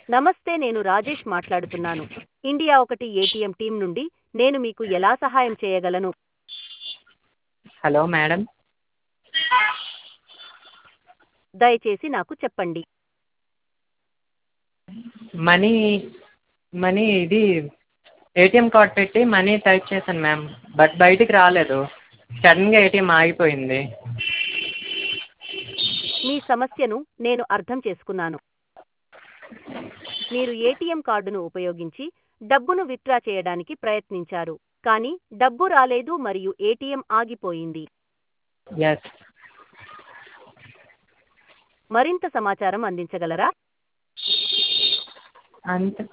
నమస్తే నేను రాజేష్ మాట్లాడుతున్నాను ఇండియా ఒకటి ఏటీఎం టీం నుండి నేను మీకు ఎలా సహాయం చేయగలను హలో మేడం దయచేసి నాకు చెప్పండి మనీ మనీ ఇది ఏటీఎం కార్డ్ పెట్టి మనీ టైప్ చేశాను మ్యామ్ బట్ బయటికి రాలేదు సడన్గా ఏటీఎం ఆగిపోయింది మీ సమస్యను నేను అర్థం చేసుకున్నాను మీరు ఏటీఎం కార్డును ఉపయోగించి డబ్బును విత్డ్రా చేయడానికి ప్రయత్నించారు కానీ డబ్బు రాలేదు మరియు ఏటీఎం ఆగిపోయింది ఎస్ మరింత సమాచారం అందించగలరా అంతే